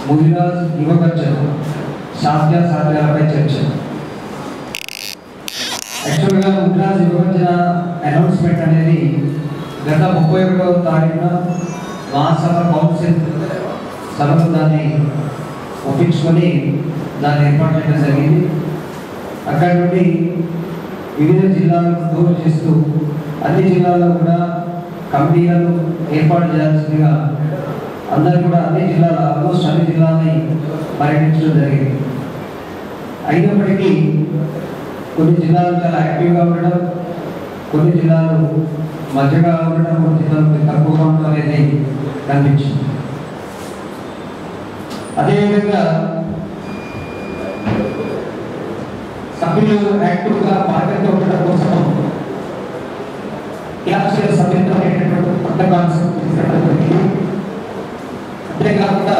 ముదిరాజ్ యువకర్చన సాధ్య సాధ్యాలపై చర్చ యాక్చువల్గా ముదిరాజ్ యువకర్చన అనౌన్స్మెంట్ అనేది గత ముప్పై ఒకటవ తారీఖున మహాసభ కౌన్సిల్ సభకు దాన్ని ఒప్పించుకొని దాన్ని ఏర్పాటు చేయడం జరిగింది అక్కడ నుండి వివిధ జిల్లాలకు టూర్ చేస్తూ అన్ని జిల్లాల్లో కూడా కమిటీలను ఏర్పాటు చేయాల్సిందిగా అందరూ కూడా అన్ని జిల్లాల ఆల్మోస్ట్ అన్ని జిల్లాలని పర్యటించడం జరిగింది అయినప్పటికీ కొన్ని జిల్లాలు చాలా యాక్టివ్గా ఉండడం కొన్ని జిల్లాలు మధ్యగా ఉండడం కొన్ని జిల్లాలు కొద్దిగా తక్కువగా ఉండడం అనేది కనిపించింది అదేవిధంగా సభ్యులు యాక్టివ్గా పాల్గొంటూ ఉండడం కోసం క్లాసుల సభ్యులతో అనేటటువంటి కొత్త కాన్సెప్ట్ తీసుకురావడం జరిగింది. అంతేకాకుండా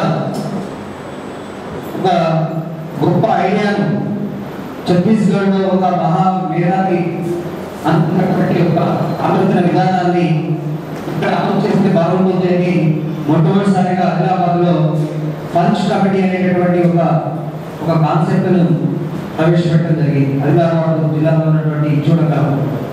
ఒక గొప్ప ఐడియాను ఛత్తీస్గఢ్లో ఒక మహా మేధావి అనుకున్నటువంటి ఒక ఆలోచన విధానాన్ని ఇక్కడ అమలు చేస్తే బాగుంటుంది అని మొట్టమొదటిసారిగా ఆదిలాబాద్లో పంచ్ కమిటీ అనేటటువంటి ఒక ఒక కాన్సెప్ట్ను ప్రవేశపెట్టడం జరిగింది ఆదిలాబాద్ జిల్లాలో ఉన్నటువంటి చూడకాలం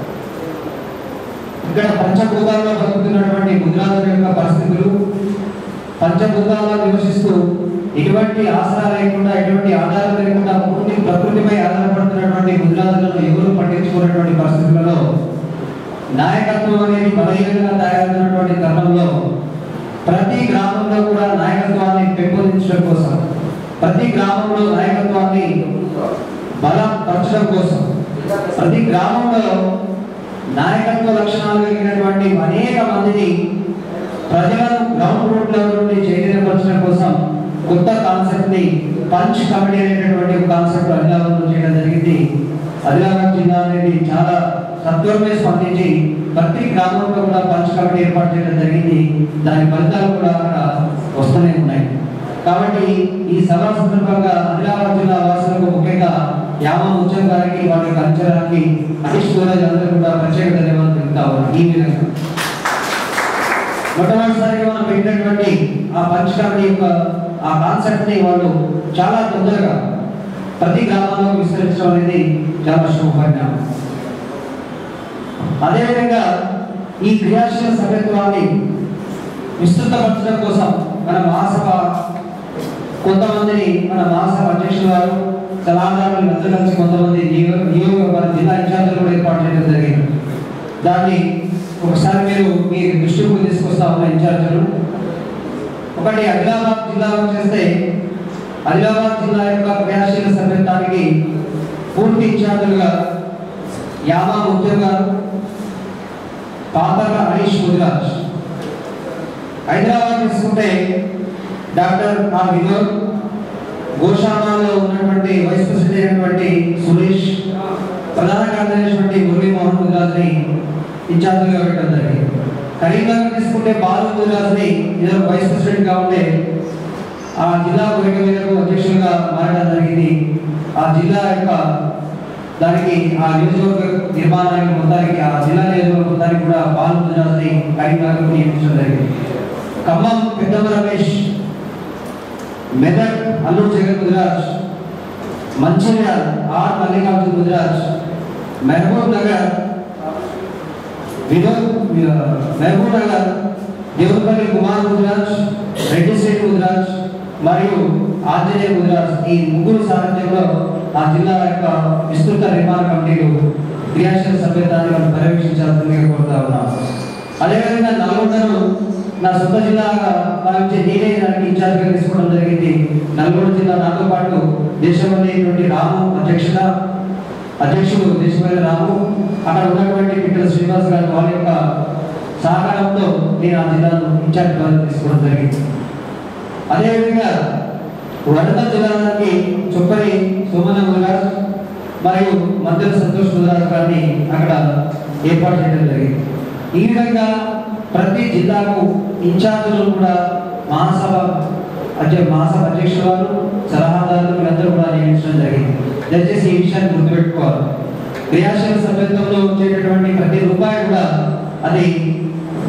ఇక్కడ పంచభూతాల్లో బతుకుతున్నటువంటి ముద్రాల యొక్క పరిస్థితులు పంచభూతాల్లో నివసిస్తూ ఎటువంటి ఆసరా లేకుండా ఎటువంటి ఆధారం లేకుండా పూర్తి ప్రకృతిపై ఆధారపడుతున్నటువంటి ముద్రాలను ఎవరు పట్టించుకున్నటువంటి పరిస్థితులలో నాయకత్వం అనేది బలహీనంగా తయారవుతున్నటువంటి తరుణంలో ప్రతి గ్రామంలో కూడా నాయకత్వాన్ని పెంపొందించడం కోసం ప్రతి గ్రామంలో నాయకత్వాన్ని బలపరచడం కోసం ప్రతి గ్రామంలో నాయకత్వ లక్షణాలు కలిగినటువంటి అనేక మందిని ప్రజలను గ్రౌండ్ రూట్ లెవెల్ నుండి చైతన్యపరచడం కోసం కొత్త కాన్సెప్ట్ ని పంచ్ కమిటీ అనేటటువంటి ఒక కాన్సెప్ట్ ఆదిలాబాద్లో చేయడం జరిగింది ఆదిలాబాద్ జిల్లా అనేది చాలా సత్వరమే స్పందించి ప్రతి గ్రామంలో కూడా పంచ్ కమిటీ ఏర్పాటు చేయడం జరిగింది దాని ఫలితాలు కూడా అక్కడ వస్తూనే ఉన్నాయి కాబట్టి ఈ సభ సందర్భంగా ఆదిలాబాద్ జిల్లా వాసులకు ముఖ్యంగా యామ ముత్యం గారికి వారి యొక్క అంచనానికి హరీష్ గోరాజ్ అందరూ కూడా ప్రత్యేక ధన్యవాదాలు తెలుపుతా ఉన్నారు ఈ విధంగా మొట్టమొదటిసారిగా మనం పెట్టినటువంటి ఆ పంచకర్ణి యొక్క ఆ కాన్సెప్ట్ ని వాళ్ళు చాలా తొందరగా ప్రతి గ్రామంలో విస్తరించడం అనేది చాలా శుభపరిణామం అదేవిధంగా ఈ క్రియాశీల సభ్యత్వాన్ని విస్తృతపరచడం కోసం మన మహాసభ కొంతమందిని మన మహాసభ అధ్యక్షులు గారు సలహాదారులు అందరూ కలిసి కొంతమంది నియోగ నియోగ మన జిల్లా ఇన్ఛార్జీలు కూడా ఏర్పాటు చేయడం జరిగింది దాన్ని ఒకసారి మీరు మీ దృష్టికి తీసుకొస్తా ఉన్న ఇన్ఛార్జీలు ఒకటి ఆదిలాబాద్ జిల్లాలో చేస్తే ఆదిలాబాద్ జిల్లా యొక్క క్రియాశీల సభ్యత్వానికి పూర్తి ఇన్ఛార్జీలుగా యామా ముత్యం గారు పాతల హరీష్ ముదిరాజ్ హైదరాబాద్ తీసుకుంటే డాక్టర్ ఆర్ వినోద్ గోశాలలో ఉన్నటువంటి వైస్ ప్రెసిడెంట్ అయినటువంటి సురేష్ ప్రధాన కార్యదర్శి అయినటువంటి మురళీ మోహన్ ముదిరాజ్ని ఇన్ఛార్జిగా పెట్టడం జరిగింది కరీంనగర్ తీసుకుంటే బాలు ముదిరాజ్ని ఇద్దరు వైస్ ప్రెసిడెంట్ గా ఉండే ఆ జిల్లా కోరిక మేరకు అధ్యక్షులుగా మారడం జరిగింది ఆ జిల్లా యొక్క దానికి ఆ నియోజకవర్గ నిర్మాణానికి మొత్తానికి ఆ జిల్లా నియోజకవర్గ మొత్తానికి కూడా బాలు ముదిరాజ్ని కరీంనగర్ నియమించడం జరిగింది Khammam Peddamma Ramesh Medak Alluru Jagan Mudiraj Mancherial R Mallikarjun Mudiraj Mahbubnagar Vinod Mahbubnagar Devupalli Kumar Mudiraj Reddy శ్రేణి ముదిరాజ్ మరియు ఆంజనేయ ముదిరాజ్ ఈ ముగ్గురు సారథ్యంలో ఆ జిల్లా యొక్క విస్తృత నిర్మాణ కమిటీలు క్రియాశీల సభ్యతాన్ని మనం పర్యవేక్షించాల్సిందిగా కోరుతా ఉన్నాం అదేవిధంగా నల్గొండను నా సొంత జిల్లాగా భావించే నేనే దానికి ఇన్ఛార్జ్గా తీసుకోవడం జరిగింది నల్గొండ జిల్లా నాతో పాటు దేశంలోనేటువంటి రాము అధ్యక్షుగా అధ్యక్షుడు దేశమైన రాము అక్కడ ఉన్నటువంటి పిట్టల శ్రీనివాస్ గారి వాళ్ళ యొక్క సహకారంతో నేను ఆ జిల్లాను ఇన్ఛార్జ్ పదవి తీసుకోవడం జరిగింది అదేవిధంగా వరంగల్ జిల్లాకి చుప్పరి సోమన ముదిరాజ్ మరియు మధ్య సంతోష్ ముదిరాజ్ గారిని అక్కడ ఏర్పాటు చేయడం జరిగింది ఈ విధంగా ప్రతి జిల్లాకు ఇన్ఛార్జీలు కూడా మహాసభ అధ్య మహాసభ అధ్యక్షులు వారు సలహాదారులు వీళ్ళందరూ కూడా నియమించడం జరిగింది దయచేసి ఈ విషయాన్ని గుర్తుపెట్టుకోవాలి క్రియాశీల సభ్యత్వంలో వచ్చేటటువంటి ప్రతి రూపాయి కూడా అది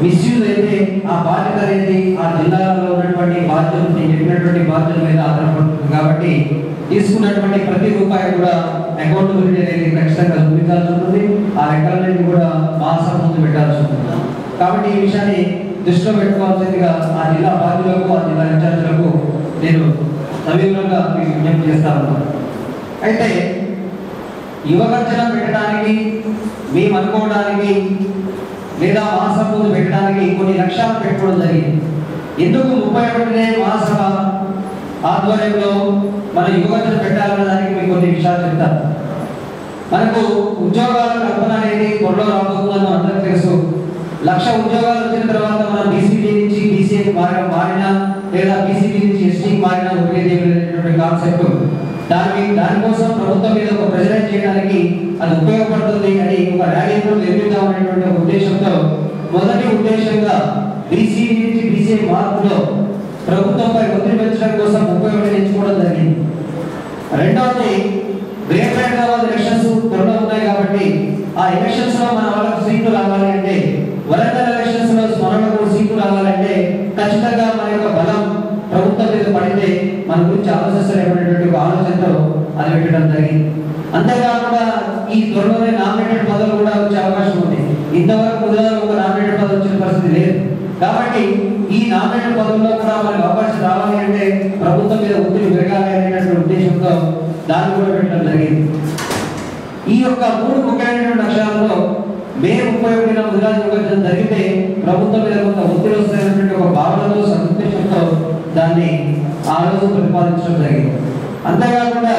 మిస్యూజ్ అయితే ఆ బాధ్యత అనేది ఆ జిల్లాలో ఉన్నటువంటి బాధ్యతలు నేను చెప్పినటువంటి బాధ్యతల మీద ఆధారపడుతుంది కాబట్టి తీసుకున్నటువంటి ప్రతి రూపాయి కూడా అకౌంటబిలిటీ అనేది ఖచ్చితంగా చూపించాల్సి ఉంటుంది ఆ లెక్కలన్నింటినీ కూడా మాసం ముందు పెట్టాల్సి ఉంటుంది కాబట్టి ఈ విషయాన్ని దృష్టిలో పెట్టుకోవాల్సిందిగా ఆ జిల్లా బాధ్యులకు ఆ జిల్లా ఇన్ఛార్జీలకు నేను సవివరంగా మీకు విజ్ఞప్తి చేస్తా ఉన్నాను అయితే యువగర్జన పెట్టడానికి మేము అనుకోవడానికి లేదా మాసం ముందు పెట్టడానికి కొన్ని లక్ష్యాలు పెట్టుకోవడం జరిగింది ఎందుకు ముప్పై ఒకటినే మహాసభ ఆధ్వర్యంలో మన యువగర్జన పెట్టాలన్న దానికి మీకు కొన్ని విషయాలు చెప్తాను మనకు ఉద్యోగాల కల్పన అనేది త్వరలో రాబోతుందని అందరికీ తెలుసు లక్ష ఉద్యోగాలు వచ్చిన తర్వాత మనం బీసీబీ నుంచి బీసీఏ మారిన మారిన లేదా బీసీబీ నుంచి ఎస్టీకి మారిన ఉపయోగపడేటువంటి కాన్సెప్ట్ దాని దానికోసం ప్రభుత్వం మీద ఒక ప్రెజరైజ్ చేయడానికి అది ఉపయోగపడుతుంది అని ఒక ర్యాలీ నిర్మిద్దాం అనేటువంటి ఒక ఉద్దేశంతో మొదటి ఉద్దేశంగా బీసీ నుంచి బీసీఏ మార్పులో ప్రభుత్వంపై ఒత్తిడి పెంచడం కోసం ముప్పై ఒకటి ఎంచుకోవడం జరిగింది రెండవది రేపు హైదరాబాద్ ఎలక్షన్స్ త్వరలో ఉన్నాయి కాబట్టి ఆ ఎలక్షన్స్ లో మన వాళ్ళకు సీట్లు రావాలి అంటే వరంగల్ ఎలక్షన్స్ లో మనకు సీట్లు రావాలంటే ఖచ్చితంగా మన యొక్క బలం ప్రభుత్వం మీద పడితే మన గురించి ఆలోచిస్తారేమనేటువంటి ఒక ఆలోచనతో అది పెట్టడం జరిగింది అంతేకాకుండా ఈ త్వరలోనే నామినేటెడ్ పదవులు కూడా వచ్చే అవకాశం ఉంది ఇంతవరకు కుదరదు ఒక నామినేటెడ్ పదవి వచ్చిన పరిస్థితి లేదు కాబట్టి ఈ నామినేటెడ్ పదవుల్లో కూడా మనకు అవకాశం రావాలి అంటే ప్రభుత్వం మీద ఒత్తిడి పెరగాలి అనేటువంటి ఉద్దేశంతో దాన్ని కూడా పెట్టడం జరిగింది ఈ యొక్క మూడు ముఖ్యమైనటువంటి లక్ష్యాలలో మే ముప్పై ఒకటిన ముదిరాజు విభజన జరిగితే ప్రభుత్వం మీద కొంత ఒత్తిడి వస్తాయనేటువంటి ఒక భావనతో సదుద్దేశంతో దాన్ని ఆ రోజు ప్రతిపాదించడం జరిగింది అంతేకాకుండా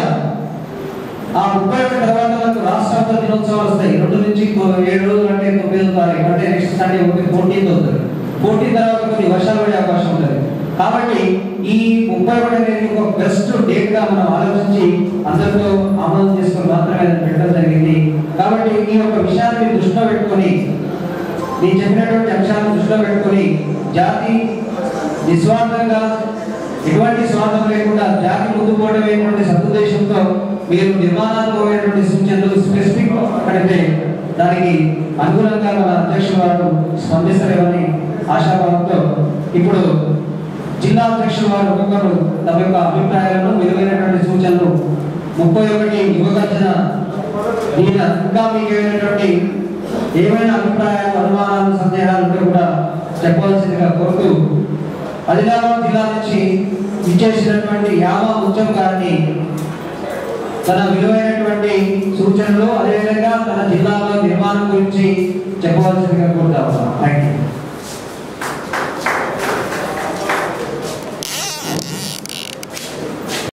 ఆ ముప్పై ఒకటి తర్వాత మనకు రాష్ట్రాంత దినోత్సవాలు వస్తాయి రెండు నుంచి కొ- ఏడు రోజులు అంటే తొమ్మిదో తారీఖు అంటే నెక్స్ట్ సండే ఒకటి ఫోర్టీన్త్ అవుతుంది ఫోర్టీన్ తర్వాత కొన్ని వర్షాలు పడే అవకాశం ఉంటుంది కాబట్టి ఈ ముప్పై ఒకటి అనేది ఒక బెస్ట్ డేట్ గా మనం ఆలోచించి అందరితో ఆమోదం చేసుకొని మాత్రమే అది పెట్టడం జరిగింది కాబట్టి ఈ యొక్క విషయాన్ని దృష్టిలో పెట్టుకొని నేను చెప్పినటువంటి అంశాలను దృష్టిలో పెట్టుకొని జాతి నిస్వార్థంగా ఎటువంటి స్వార్థం లేకుండా జాతి ముందు పోవడమైనటువంటి సదుద్దేశంతో మీరు నిర్మాణాత్మకమైనటువంటి సూచనలు స్పెసిఫిక్ అడిగితే దానికి అనుగుణంగా మన అధ్యక్షుల వారు స్పందిస్తారేమని ఆశాభావంతో ఇప్పుడు జిల్లా అధ్యక్షుల వారు ఒక్కొక్కరు తమ యొక్క అభిప్రాయాలను విలువైనటువంటి సూచనలు ముప్పై ఒకటి యువగర్జన దీని ఇంకా మీకు ఏమైనటువంటి ఏమైనా అభిప్రాయాలు అనుమానాలు సందేహాలు ఉంటే కూడా చెప్పవలసిందిగా కోరుతూ ఆదిలాబాద్ జిల్లా నుంచి ఇచ్చేసినటువంటి యామ ముత్యం గారిని తన విలువైనటువంటి సూచనలు అదేవిధంగా తన జిల్లాలో నిర్మాణం గురించి చెప్పవలసిందిగా కోరుతా ఉన్నాను థ్యాంక్ యూ